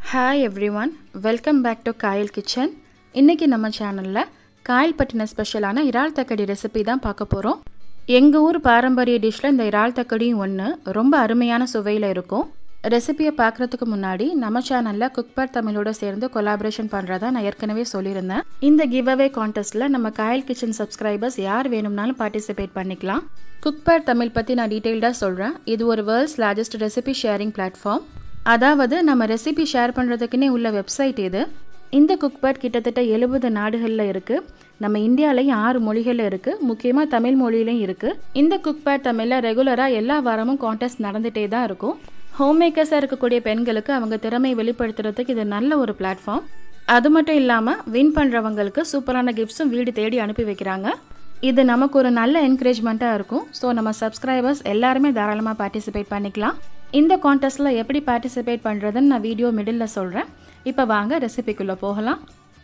hi everyone welcome back to Kayal kitchen இன்றைக்கி நம்ம சேனலில் காயல் பட்டின ஸ்பெஷலான இறால் தக்கடி ரெசிபி தான் பார்க்க போகிறோம் எங்கள் ஊர் பாரம்பரிய டிஷ்ஷில் இந்த இறால் தக்கடியும் ஒன்று ரொம்ப அருமையான சுவையில் இருக்கும் ரெசிபியை பார்க்குறதுக்கு முன்னாடி நம்ம சேனலில் குக்பர் தமிழோட சேர்ந்து கொலாபரேஷன் பண்ணுறதா நான் ஏற்கனவே சொல்லியிருந்தேன் இந்த கிவ் அவே கான்டெஸ்ட்டில் நம்ம காயல் கிச்சன் சப்ஸ்கிரைபர்ஸ் யார் வேணும்னாலும் பார்ட்டிசிபேட் பண்ணிக்கலாம் குக்பர் தமிழ் பற்றி நான் டீட்டெயில்டாக சொல்கிறேன் இது ஒரு world's largest recipe sharing platform அதாவது நம்ம ரெசிபி ஷேர் பண்ணுறதுக்குன்னே உள்ள வெப்சைட் இது இந்த குக்பேட் கிட்டத்தட்ட எழுபது நாடுகளில் இருக்குது நம்ம இந்தியாலையும் ஆறு மொழிகளில் இருக்குது முக்கியமாக தமிழ் மொழியிலையும் இருக்குது இந்த குக்பேட் தமிழில் ரெகுலராக எல்லா வாரமும் கான்டெஸ்ட் நடந்துகிட்டே தான் இருக்கும் ஹோம் மேக்கர்ஸாக இருக்கக்கூடிய பெண்களுக்கு அவங்க திறமை வெளிப்படுத்துறதுக்கு இது நல்ல ஒரு பிளாட்ஃபார்ம் அது மட்டும் இல்லாமல் வின் பண்ணுறவங்களுக்கு சூப்பரான கிஃப்ட்ஸும் வீடு தேடி அனுப்பி வைக்கிறாங்க இது நமக்கு ஒரு நல்ல என்கரேஜ்மெண்ட்டாக இருக்கும் ஸோ நம்ம சப்ஸ்கிரைபர்ஸ் எல்லாருமே தாராளமாக பார்ட்டிசிபேட் பண்ணிக்கலாம் இந்த கான்டெஸ்ட்டில் எப்படி பார்ட்டிசிபேட் பண்ணுறதுன்னு நான் வீடியோ மிடில் சொல்கிறேன் இப்போ வாங்க ரெசிபிக்குள்ளே போகலாம்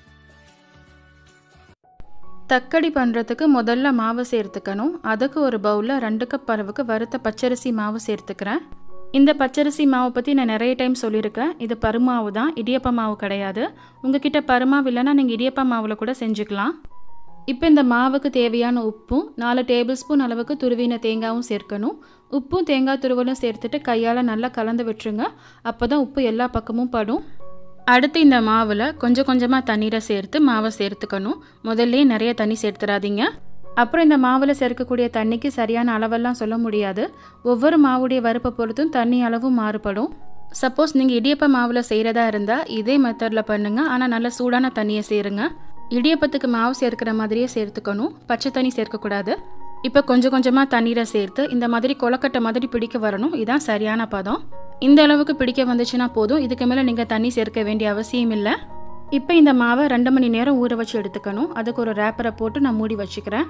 தக்கடி பண்ணுறதுக்கு முதல்ல மாவு சேர்த்துக்கணும் அதுக்கு ஒரு பவுலில் ரெண்டு கப் அளவுக்கு வறுத்த பச்சரிசி மாவு சேர்த்துக்கிறேன் இந்த பச்சரிசி மாவை பற்றி நான் நிறைய டைம் சொல்லியிருக்கேன் இது பருமாவு தான் இடியப்ப மாவு கிடையாது உங்ககிட்ட பருமாவு இல்லைன்னா நீங்கள் இடியப்ப மாவில் கூட செஞ்சுக்கலாம் இப்போ இந்த மாவுக்கு தேவையான உப்பும் நாலு டேபிள் ஸ்பூன் அளவுக்கு துருவின தேங்காயும் சேர்க்கணும் உப்பும் தேங்காய் துருவலும் சேர்த்துட்டு கையால் நல்லா கலந்து விட்டுருங்க அப்போ தான் உப்பு எல்லா பக்கமும் படும் அடுத்து இந்த மாவில் கொஞ்சம் கொஞ்சமாக தண்ணீரை சேர்த்து மாவை சேர்த்துக்கணும் முதல்ல நிறைய தண்ணி சேர்த்துறாதீங்க அப்புறம் இந்த மாவில் சேர்க்கக்கூடிய தண்ணிக்கு சரியான அளவெல்லாம் சொல்ல முடியாது ஒவ்வொரு மாவுடைய வறுப்பை பொறுத்தும் தண்ணி அளவும் மாறுபடும் சப்போஸ் நீங்கள் இடியப்ப மாவில் செய்கிறதா இருந்தால் இதே மெத்தடில் பண்ணுங்கள் ஆனால் நல்ல சூடான தண்ணியை சேருங்க இடியப்பத்துக்கு மாவு சேர்க்கிற மாதிரியே சேர்த்துக்கணும் பச்சை தண்ணி சேர்க்கக்கூடாது இப்போ கொஞ்சம் கொஞ்சமாக தண்ணீரை சேர்த்து இந்த மாதிரி கொலக்கட்டை மாதிரி பிடிக்க வரணும் இதுதான் சரியான பதம் இந்த அளவுக்கு பிடிக்க வந்துச்சுன்னா போதும் இதுக்கு மேலே நீங்கள் தண்ணி சேர்க்க வேண்டிய அவசியம் இல்லை இப்போ இந்த மாவை ரெண்டு மணி நேரம் ஊற வச்சு எடுத்துக்கணும் அதுக்கு ஒரு ரேப்பரை போட்டு நான் மூடி வச்சுக்கிறேன்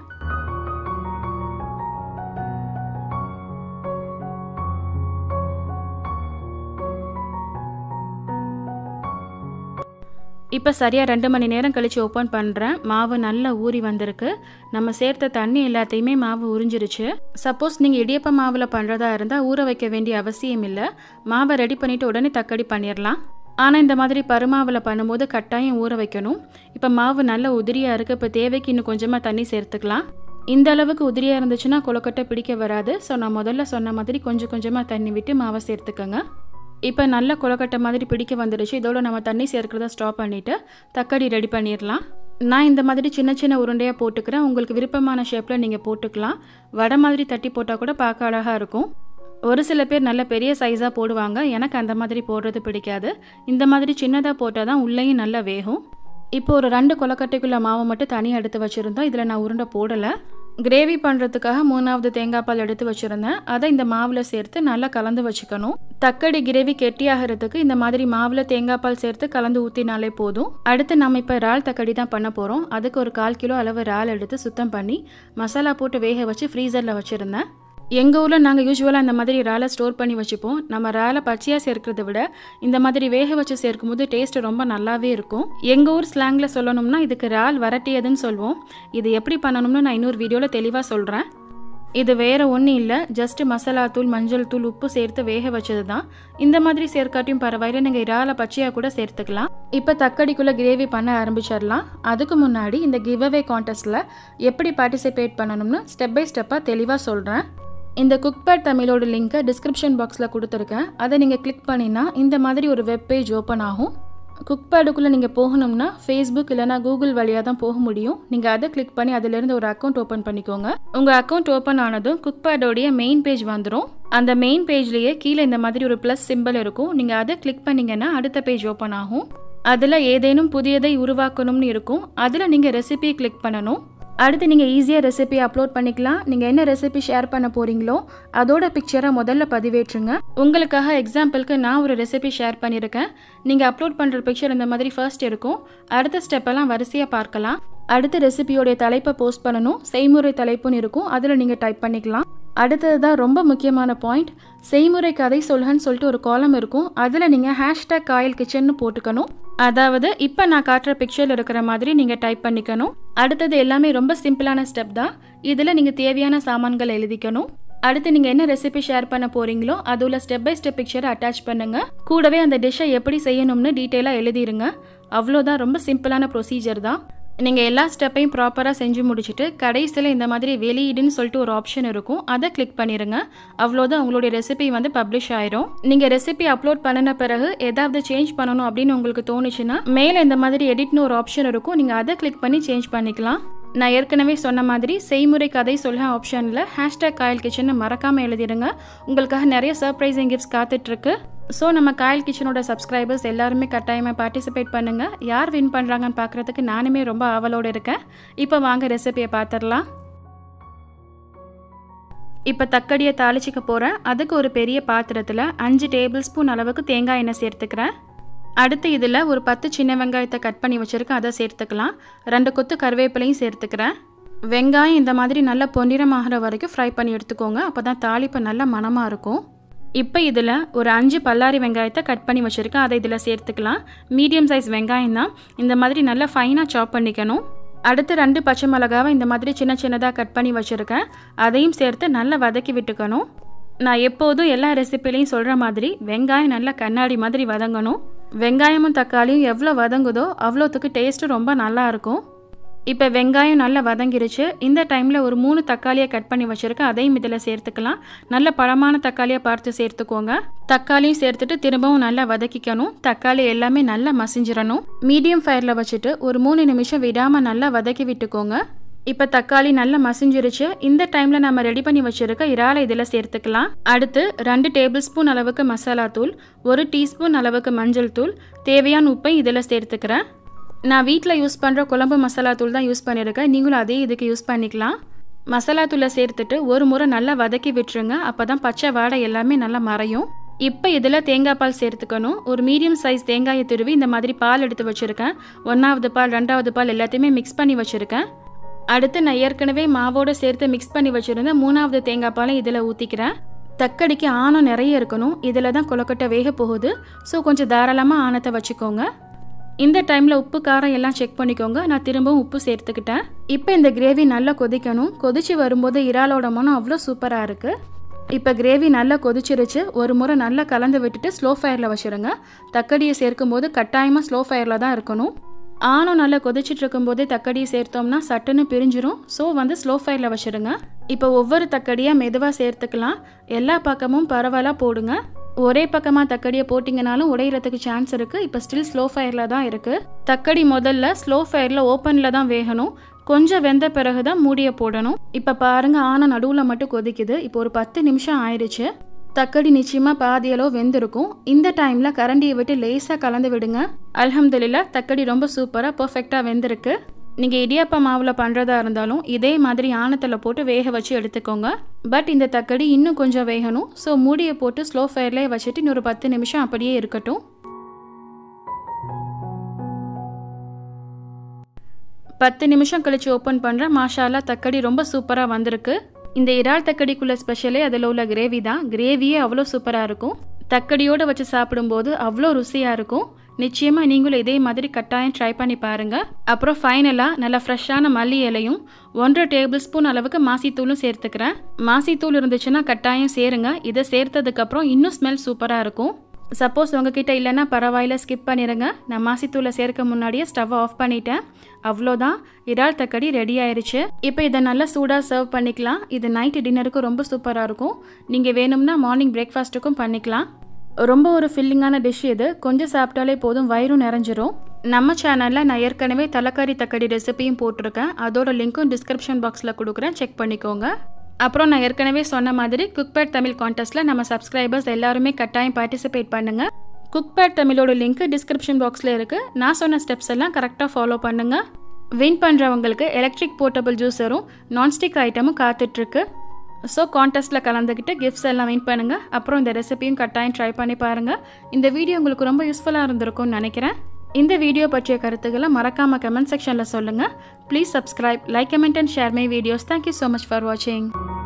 இப்போ சரியாக ரெண்டு மணி நேரம் கழித்து ஓப்பன் பண்ணுறேன் மாவு நல்லா ஊறி வந்திருக்கு நம்ம சேர்த்த தண்ணி எல்லாத்தையுமே மாவு உறிஞ்சிருச்சு சப்போஸ் நீங்கள் இடியப்ப மாவில் பண்ணுறதா இருந்தால் ஊற வைக்க வேண்டிய அவசியம் இல்லை மாவை ரெடி பண்ணிவிட்டு உடனே தக்கடி பண்ணிடலாம் ஆனால் இந்த மாதிரி பருமாவில் பண்ணும்போது கட்டாயம் ஊற வைக்கணும் இப்போ மாவு நல்ல உதிரியாக இருக்குது இப்போ தேவைக்கு இன்னும் கொஞ்சமாக தண்ணி சேர்த்துக்கலாம் இந்த அளவுக்கு உதிரியாக இருந்துச்சுன்னா கொலக்கட்டை பிடிக்க வராது ஸோ நான் முதல்ல சொன்ன மாதிரி கொஞ்சம் கொஞ்சமாக தண்ணி விட்டு மாவை சேர்த்துக்கோங்க இப்போ நல்ல கொலக்கட்டை மாதிரி பிடிக்க வந்துடுச்சு இதோட நம்ம தண்ணி சேர்க்கிறத ஸ்டாப் பண்ணிவிட்டு தக்காளி ரெடி பண்ணிடலாம் நான் இந்த மாதிரி சின்ன சின்ன உருண்டையாக போட்டுக்கிறேன் உங்களுக்கு விருப்பமான ஷேப்பில் நீங்கள் போட்டுக்கலாம் வடை மாதிரி தட்டி போட்டால் கூட பார்க்க அழகாக இருக்கும் ஒரு சில பேர் நல்ல பெரிய சைஸாக போடுவாங்க எனக்கு அந்த மாதிரி போடுறது பிடிக்காது இந்த மாதிரி சின்னதாக போட்டால் தான் உள்ளேயும் நல்லா வேகும் இப்போ ஒரு ரெண்டு கொலக்கட்டைக்குள்ள மாவை மட்டும் தனியாக எடுத்து வச்சுருந்தோம் இதில் நான் உருண்டை போடலை கிரேவி பண்ணுறதுக்காக மூணாவது தேங்காய் பால் எடுத்து வச்சுருந்தேன் அதை இந்த மாவில் சேர்த்து நல்லா கலந்து வச்சுக்கணும் தக்கடி கிரேவி கெட்டியாகிறதுக்கு இந்த மாதிரி மாவில் தேங்காய் பால் சேர்த்து கலந்து ஊற்றினாலே போதும் அடுத்து நம்ம இப்போ இறால் தக்கடி தான் பண்ண போகிறோம் அதுக்கு ஒரு கால் கிலோ அளவு இறால் எடுத்து சுத்தம் பண்ணி மசாலா போட்டு வேக வச்சு ஃப்ரீசரில் வச்சுருந்தேன் எங்கள் ஊரில் நாங்கள் யூஸ்வலாக இந்த மாதிரி இறாலை ஸ்டோர் பண்ணி வச்சுப்போம் நம்ம இறாலை பச்சையாக சேர்க்கிறத விட இந்த மாதிரி வேக வச்சு சேர்க்கும் போது டேஸ்ட் ரொம்ப நல்லாவே இருக்கும் எங்கள் ஊர் ஸ்லாங்கில் சொல்லணும்னா இதுக்கு இறால் வரட்டியதுன்னு சொல்லுவோம் இது எப்படி பண்ணணும்னு நான் இன்னொரு வீடியோவில் தெளிவாக சொல்கிறேன் இது வேறு ஒன்றும் இல்லை ஜஸ்ட் மசாலா தூள் மஞ்சள் தூள் உப்பு சேர்த்து வேக வச்சது தான் இந்த மாதிரி சேர்க்காட்டியும் பரவாயில்ல நீங்கள் இறாலை பச்சையாக கூட சேர்த்துக்கலாம் இப்போ தக்கடிக்குள்ளே கிரேவி பண்ண ஆரம்பிச்சிடலாம் அதுக்கு முன்னாடி இந்த கிவ் அவே கான்டெஸ்ட்டில் எப்படி பார்ட்டிசிபேட் பண்ணணும்னு ஸ்டெப் பை ஸ்டெப்பாக தெளிவாக சொல்கிறேன் இந்த குக்பேட் தமிழோட லிங்க்கை டிஸ்கிரிப்ஷன் பாக்ஸில் கொடுத்துருக்கேன் அதை நீங்கள் கிளிக் பண்ணினா இந்த மாதிரி ஒரு வெப் பேஜ் ஓப்பன் ஆகும் குக்பேடுக்குள்ளே நீங்கள் போகணும்னா ஃபேஸ்புக் இல்லைனா கூகுள் வழியாக தான் போக முடியும் நீங்கள் அதை கிளிக் பண்ணி அதிலிருந்து ஒரு அக்கௌண்ட் ஓப்பன் பண்ணிக்கோங்க உங்கள் அக்கௌண்ட் ஓப்பன் ஆனதும் குக்பேடோடைய மெயின் பேஜ் வந்துடும் அந்த மெயின் பேஜ்லேயே கீழே இந்த மாதிரி ஒரு ப்ளஸ் சிம்பிள் இருக்கும் நீங்கள் அதை கிளிக் பண்ணிங்கன்னா அடுத்த பேஜ் ஓப்பன் ஆகும் அதில் ஏதேனும் புதியதை உருவாக்கணும்னு இருக்கும் அதில் நீங்கள் ரெசிபி கிளிக் பண்ணணும் அடுத்து நீங்கள் ஈஸியாக ரெசிபி அப்லோட் பண்ணிக்கலாம் நீங்கள் என்ன ரெசிபி ஷேர் பண்ண போகிறீங்களோ அதோட பிக்சரை முதல்ல பதிவேற்றுங்க உங்களுக்காக எக்ஸாம்பிளுக்கு நான் ஒரு ரெசிபி ஷேர் பண்ணியிருக்கேன் நீங்கள் அப்லோட் பண்ணுற பிக்சர் இந்த மாதிரி ஃபர்ஸ்ட் இருக்கும் அடுத்த ஸ்டெப்பெல்லாம் வரிசையாக பார்க்கலாம் அடுத்த ரெசிபியோடைய தலைப்பை போஸ்ட் பண்ணணும் செய்முறை தலைப்புன்னு இருக்கும் அதில் நீங்கள் டைப் பண்ணிக்கலாம் அடுத்தது தான் ரொம்ப முக்கியமான பாயிண்ட் செய்முறை கதை சொல்லுன்னு சொல்லிட்டு ஒரு காலம் இருக்கும் அதில் நீங்கள் ஹேஷ்டேக் காயல் கிச்சன்னு போட்டுக்கணும் அதாவது இப்போ நான் காட்டுற பிக்சரில் இருக்கிற மாதிரி நீங்கள் டைப் பண்ணிக்கணும் அடுத்தது எல்லாமே ரொம்ப சிம்பிளான ஸ்டெப் தான் இதில் நீங்கள் தேவையான சாமான்கள் எழுதிக்கணும் அடுத்து நீங்கள் என்ன ரெசிபி ஷேர் பண்ண போகிறீங்களோ அதுல ஸ்டெப் பை ஸ்டெப் பிக்சரை அட்டாச் பண்ணுங்க கூடவே அந்த டிஷ்ஷை எப்படி செய்யணும்னு டீட்டெயிலாக எழுதிருங்க அவ்வளோதான் ரொம்ப சிம்பிளான ப்ரொசீஜர் தான் நீங்கள் எல்லா ஸ்டெப்பையும் ப்ராப்பராக செஞ்சு முடிச்சுட்டு கடைசியில் இந்த மாதிரி வெளியீடுன்னு சொல்லிட்டு ஒரு ஆப்ஷன் இருக்கும் அதை கிளிக் பண்ணிடுங்க அவ்வளோதான் உங்களுடைய ரெசிபி வந்து பப்ளிஷ் ஆயிரும் நீங்கள் ரெசிபி அப்லோட் பண்ணின பிறகு ஏதாவது சேஞ்ச் பண்ணணும் அப்படின்னு உங்களுக்கு தோணுச்சுன்னா மேலே இந்த மாதிரி எடிட்னு ஒரு ஆப்ஷன் இருக்கும் நீங்கள் அதை கிளிக் பண்ணி சேஞ்ச் பண்ணிக்கலாம் நான் ஏற்கனவே சொன்ன மாதிரி செய்முறை கதை சொல்ல ஆப்ஷனில் ஹேஷ்டேக் காயல் கிச்சனை மறக்காமல் எழுதிடுங்க உங்களுக்காக நிறைய சர்ப்ரைசிங் கிஃப்ட்ஸ் காத்துட்ருக்கு ஸோ நம்ம காயல் கிச்சனோட சப்ஸ்கிரைபர்ஸ் எல்லாருமே கட்டாயமாக பார்ட்டிசிபேட் பண்ணுங்கள் யார் வின் பண்ணுறாங்கன்னு பார்க்குறதுக்கு நானுமே ரொம்ப ஆவலோடு இருக்கேன் இப்போ வாங்க ரெசிபியை பார்த்துடலாம் இப்போ தக்கடியை தாளிச்சிக்க போகிறேன் அதுக்கு ஒரு பெரிய பாத்திரத்தில் அஞ்சு டேபிள் ஸ்பூன் அளவுக்கு தேங்காய் எண்ணெய் சேர்த்துக்கிறேன் அடுத்து இதில் ஒரு பத்து சின்ன வெங்காயத்தை கட் பண்ணி வச்சுருக்கேன் அதை சேர்த்துக்கலாம் ரெண்டு கொத்து கருவேப்பிலையும் சேர்த்துக்கிறேன் வெங்காயம் இந்த மாதிரி நல்லா பொன்னிறமாகிற வரைக்கும் ஃப்ரை பண்ணி எடுத்துக்கோங்க அப்போ தான் தாளிப்பு நல்ல மணமாக இருக்கும் இப்போ இதில் ஒரு அஞ்சு பல்லாரி வெங்காயத்தை கட் பண்ணி வச்சுருக்கேன் அதை இதில் சேர்த்துக்கலாம் மீடியம் சைஸ் வெங்காயம் தான் இந்த மாதிரி நல்லா ஃபைனாக சாப் பண்ணிக்கணும் அடுத்து ரெண்டு பச்சை மிளகாவை இந்த மாதிரி சின்ன சின்னதாக கட் பண்ணி வச்சுருக்கேன் அதையும் சேர்த்து நல்லா வதக்கி விட்டுக்கணும் நான் எப்போதும் எல்லா ரெசிப்பிலையும் சொல்கிற மாதிரி வெங்காயம் நல்லா கண்ணாடி மாதிரி வதங்கணும் வெங்காயமும் தக்காளியும் எவ்வளோ வதங்குதோ அவ்வளோத்துக்கு டேஸ்ட்டு ரொம்ப நல்லா இருக்கும் இப்போ வெங்காயம் நல்லா வதங்கிருச்சு இந்த டைமில் ஒரு மூணு தக்காளியை கட் பண்ணி வச்சுருக்கேன் அதையும் இதில் சேர்த்துக்கலாம் நல்ல பழமான தக்காளியை பார்த்து சேர்த்துக்கோங்க தக்காளியும் சேர்த்துட்டு திரும்பவும் நல்லா வதக்கிக்கணும் தக்காளி எல்லாமே நல்லா மசிஞ்சிடணும் மீடியம் ஃபயரில் வச்சுட்டு ஒரு மூணு நிமிஷம் விடாமல் நல்லா வதக்கி விட்டுக்கோங்க இப்போ தக்காளி நல்லா மசிஞ்சிருச்சு இந்த டைமில் நம்ம ரெடி பண்ணி வச்சுருக்க இறாலை இதில் சேர்த்துக்கலாம் அடுத்து ரெண்டு டேபிள் ஸ்பூன் அளவுக்கு மசாலா தூள் ஒரு டீஸ்பூன் அளவுக்கு மஞ்சள் தூள் தேவையான உப்பை இதில் சேர்த்துக்கிறேன் நான் வீட்டில் யூஸ் பண்ணுற குழம்பு மசாலா தூள் தான் யூஸ் பண்ணியிருக்கேன் நீங்களும் அதே இதுக்கு யூஸ் பண்ணிக்கலாம் மசாலா தூளை சேர்த்துட்டு ஒரு முறை நல்லா வதக்கி விட்டுருங்க அப்போ தான் பச்சை வாடை எல்லாமே நல்லா மறையும் இப்போ இதில் தேங்காய் பால் சேர்த்துக்கணும் ஒரு மீடியம் சைஸ் தேங்காயை துருவி இந்த மாதிரி பால் எடுத்து வச்சுருக்கேன் ஒன்றாவது பால் ரெண்டாவது பால் எல்லாத்தையுமே மிக்ஸ் பண்ணி வச்சுருக்கேன் அடுத்து நான் ஏற்கனவே மாவோடு சேர்த்து மிக்ஸ் பண்ணி வச்சுருந்தேன் மூணாவது தேங்காய் பாலை இதில் ஊற்றிக்கிறேன் தக்கடிக்கு ஆணம் நிறைய இருக்கணும் இதில் தான் கொலக்கட்டை வேக போகுது ஸோ கொஞ்சம் தாராளமாக ஆணத்தை வச்சுக்கோங்க இந்த டைமில் உப்பு காரம் எல்லாம் செக் பண்ணிக்கோங்க நான் திரும்பவும் உப்பு சேர்த்துக்கிட்டேன் இப்போ இந்த கிரேவி நல்லா கொதிக்கணும் கொதிச்சு வரும்போது இறாலோட மனம் அவ்வளோ சூப்பராக இருக்குது இப்போ கிரேவி நல்லா கொதிச்சிருச்சு ஒரு முறை நல்லா கலந்து விட்டுட்டு ஸ்லோ ஃபயரில் வச்சுருங்க தக்கடியை சேர்க்கும் போது கட்டாயமாக ஸ்லோ ஃபயரில் தான் இருக்கணும் ஆனும் நல்லா கொதிச்சிட்டு இருக்கும்போதே தக்கடியை சேர்த்தோம்னா சட்டுன்னு பிரிஞ்சிரும் ஸோ வந்து ஸ்லோ ஃபயரில் வச்சுருங்க இப்போ ஒவ்வொரு தக்கடியாக மெதுவாக சேர்த்துக்கலாம் எல்லா பக்கமும் பரவலாக போடுங்க ஒரே பக்கமாக தக்கடியை போட்டிங்கனாலும் உடையிறதுக்கு சான்ஸ் இருக்குது இப்போ ஸ்டில் ஸ்லோ ஃபயரில் தான் இருக்குது தக்கடி முதல்ல ஸ்லோ ஃபயரில் ஓப்பனில் தான் வேகணும் கொஞ்சம் வெந்த பிறகு தான் மூடியை போடணும் இப்போ பாருங்க ஆன நடுவில் மட்டும் கொதிக்குது இப்போ ஒரு பத்து நிமிஷம் ஆயிடுச்சு தக்கடி நிச்சயமாக பாதியளவு வெந்திருக்கும் இந்த டைமில் கரண்டியை விட்டு லேசாக கலந்து விடுங்க அல்ஹம்துலில்லா தக்கடி ரொம்ப சூப்பராக பர்ஃபெக்டாக வெந்திருக்கு நீங்கள் இடியாப்ப மாவில் பண்ணுறதா இருந்தாலும் இதே மாதிரி ஆணத்தில் போட்டு வேக வச்சு எடுத்துக்கோங்க பட் இந்த தக்கடி இன்னும் கொஞ்சம் வேகணும் ஸோ மூடியை போட்டு ஸ்லோ ஃபயர்லேயே வச்சுட்டு இன்னொரு பத்து நிமிஷம் அப்படியே இருக்கட்டும் பத்து நிமிஷம் கழிச்சு ஓப்பன் பண்ணுறேன் மாஷாலா தக்கடி ரொம்ப சூப்பராக வந்திருக்கு இந்த இறால் தக்கடிக்குள்ள ஸ்பெஷலே அதில் உள்ள கிரேவி தான் கிரேவியே அவ்வளோ சூப்பராக இருக்கும் தக்கடியோடு வச்சு சாப்பிடும்போது அவ்வளோ ருசியாக இருக்கும் நிச்சயமாக நீங்களும் இதே மாதிரி கட்டாயம் ட்ரை பண்ணி பாருங்கள் அப்புறம் ஃபைனலாக நல்லா ஃப்ரெஷ்ஷான மல்லி இலையும் ஒன்றரை டேபிள் ஸ்பூன் அளவுக்கு மாசித்தூளும் சேர்த்துக்கிறேன் மாசித்தூள் இருந்துச்சுன்னா கட்டாயம் சேருங்க இதை சேர்த்ததுக்கப்புறம் இன்னும் ஸ்மெல் சூப்பராக இருக்கும் சப்போஸ் உங்ககிட்ட இல்லைன்னா பரவாயில்ல ஸ்கிப் பண்ணிடுங்க நான் மாசித்தூளை சேர்க்க முன்னாடியே ஸ்டவ் ஆஃப் பண்ணிட்டேன் அவ்வளோதான் இறால் தக்கடி ரெடி ஆயிருச்சு இப்போ இதை நல்லா சூடாக சர்வ் பண்ணிக்கலாம் இது நைட்டு டின்னருக்கு ரொம்ப சூப்பராக இருக்கும் நீங்கள் வேணும்னா மார்னிங் பிரேக்ஃபாஸ்ட்டுக்கும் பண்ணிக்கலாம் ரொம்ப ஒரு ஃபில்லிங்கான டிஷ் இது கொஞ்சம் சாப்பிட்டாலே போதும் வயிறும் நிறைஞ்சிரும் நம்ம சேனலில் நான் ஏற்கனவே தலைக்கறி தக்கடி ரெசிபியும் போட்டிருக்கேன் அதோட லிங்க்கும் டிஸ்கிரிப்ஷன் பாக்ஸில் கொடுக்குறேன் செக் பண்ணிக்கோங்க அப்புறம் நான் ஏற்கனவே சொன்ன மாதிரி குக்பேட் தமிழ் கான்டெஸ்ட்டில் நம்ம சப்ஸ்கிரைபர்ஸ் எல்லாருமே கட்டாயம் பார்ட்டிசிபேட் பண்ணுங்கள் குக்பேட் தமிழோட லிங்க் டிஸ்கிரிப்ஷன் பாக்ஸில் இருக்குது நான் சொன்ன ஸ்டெப்ஸ் எல்லாம் கரெக்டாக ஃபாலோ பண்ணுங்கள் வின் பண்ணுறவங்களுக்கு எலக்ட்ரிக் போர்ட்டபிள் ஜூஸரும் நான்ஸ்டிக் ஐட்டமும் காத்துட்ருக்கு ஸோ கான்டெஸ்ட்டில் கலந்துக்கிட்டு கிஃப்ட்ஸ் எல்லாம் வின் பண்ணுங்கள் அப்புறம் இந்த ரெசிபியும் கட்டாயம் ட்ரை பண்ணி பாருங்கள் இந்த வீடியோ உங்களுக்கு ரொம்ப யூஸ்ஃபுல்லாக இருந்திருக்கும்னு நினைக்கிறேன் இந்த வீடியோ பற்றிய கருத்துக்களை மறக்காமல் கமெண்ட் செக்ஷனில் சொல்லுங்கள் please subscribe like comment and share my videos thank you so much for வாட்சிங்